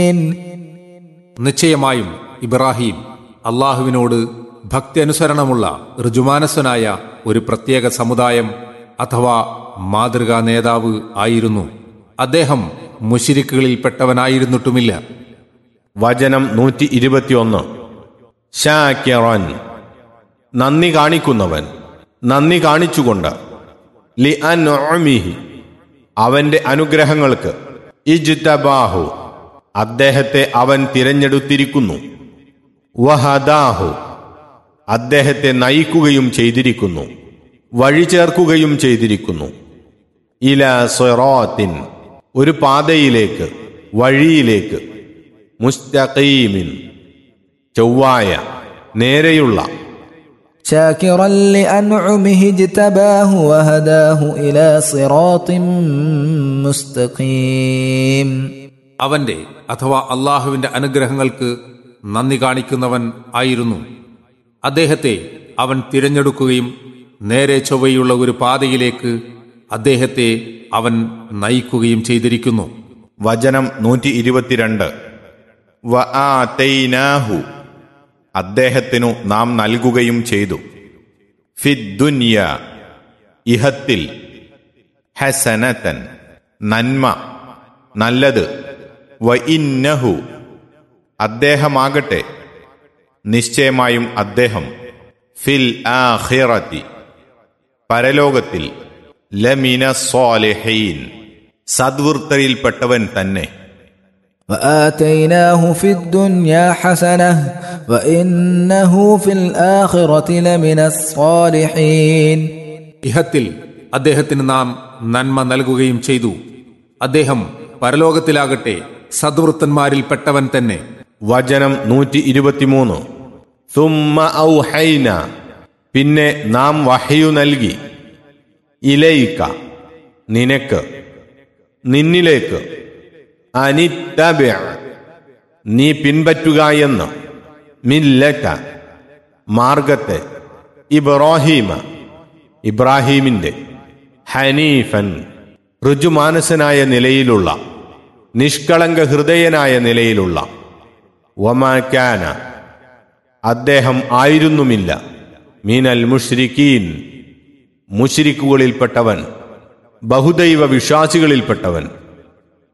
നിശ്ചയമായും ഇബ്രാഹിം അള്ളാഹുവിനോട് ഭക്തി അനുസരണമുള്ള ഋജുമാനസനായ ഒരു പ്രത്യേക സമുദായം അഥവാ മാതൃകാ നേതാവ് ആയിരുന്നു അദ്ദേഹം മുഷിരിക്കുകളിൽപ്പെട്ടവനായിരുന്നിട്ടുമില്ല വചനം നൂറ്റി ഇരുപത്തിയൊന്ന് ഷാക്കിറൻ നന്ദി കാണിക്കുന്നവൻ നന്ദി കാണിച്ചുകൊണ്ട് ലി അൻഉമിഹി അവന്റെ അനുഗ്രഹങ്ങൾക്ക് ഇജ്തബാഹു അദ്ദേഹത്തെ അവൻ തിരഞ്ഞെടുത്തിരിക്കുന്നു വഹദാഹു അദ്ദേഹത്തെ നയിക്കുകയും ചെയ്തിരിക്കുന്നു വഴി ചേർക്കുകയും ചെയ്തിരിക്കുന്നു ഇല സ്വറോത്തിൻ ഒരു പാതയിലേക്ക് വഴിയിലേക്ക് മുസ്തഖീമിൻ ചൊവ്വായ നേരെയുള്ള شاكرا لأنعمه اجتباه وهداه إلى صراط مستقيم അവന്റെ അഥവാ അള്ളാഹുവിന്റെ അനുഗ്രഹങ്ങൾക്ക് നന്ദി കാണിക്കുന്നവൻ ആയിരുന്നു അദ്ദേഹത്തെ അവൻ തിരഞ്ഞെടുക്കുകയും നേരെ ചൊവ്വയുള്ള ഒരു പാതയിലേക്ക് അദ്ദേഹത്തെ അവൻ നയിക്കുകയും ചെയ്തിരിക്കുന്നു വചനം നൂറ്റി ഇരുപത്തിരണ്ട് വ ആതൈനാഹു അദ്ദേഹത്തിനു നാം നൽകുകയും ചെയ്തു ഫിദ്ദുന്യ ഇഹത്തിൽ ഹസനത്തൻ നന്മ നല്ലത് വ ഇന്നഹു അദ്ദേഹമാകട്ടെ നിശ്ചയമായും അദ്ദേഹം ഫിൽ ആഖിറത്തി പരലോകത്തിൽ ലമിന സ്വാലിഹീൻ സദ്വൃത്തയിൽപ്പെട്ടവൻ തന്നെ وآتيناه في الدنيا حسنة وإنه في الآخرة لمن الصالحين ഇഹത്തിൽ അദ്ദേഹത്തിന് നാം നന്മ നൽകുകയും ചെയ്തു അദ്ദേഹം പരലോകത്തിലാകട്ടെ സദ്വൃത്തന്മാരിൽപ്പെട്ടവൻ തന്നെ വചനം നൂറ്റി ഇരുപത്തിമൂന്ന് സുമ്മ ഔഹൈന പിന്നെ നാം വഹയു നൽകി ഇലയിക്ക നിനക്ക് നിന്നിലേക്ക് അനിത്തബിഅ നീ പിൻപറ്റുക എന്ന് മില്ലറ്റ മാർഗത്തെ ഇബ്രാഹീമ ഇബ്രാഹീമിന്റെ ഹനീഫൻ ഋജുമാനസനായ നിലയിലുള്ള നിഷ്കളങ്ക ഹൃദയനായ നിലയിലുള്ള വമാക്കാന അദ്ദേഹം ആയിരുന്നുമില്ല മീനൽ മുഷ്രിക്കീൻ മുഷ്രിക്കുകളിൽപ്പെട്ടവൻ ബഹുദൈവ വിശ്വാസികളിൽപ്പെട്ടവൻ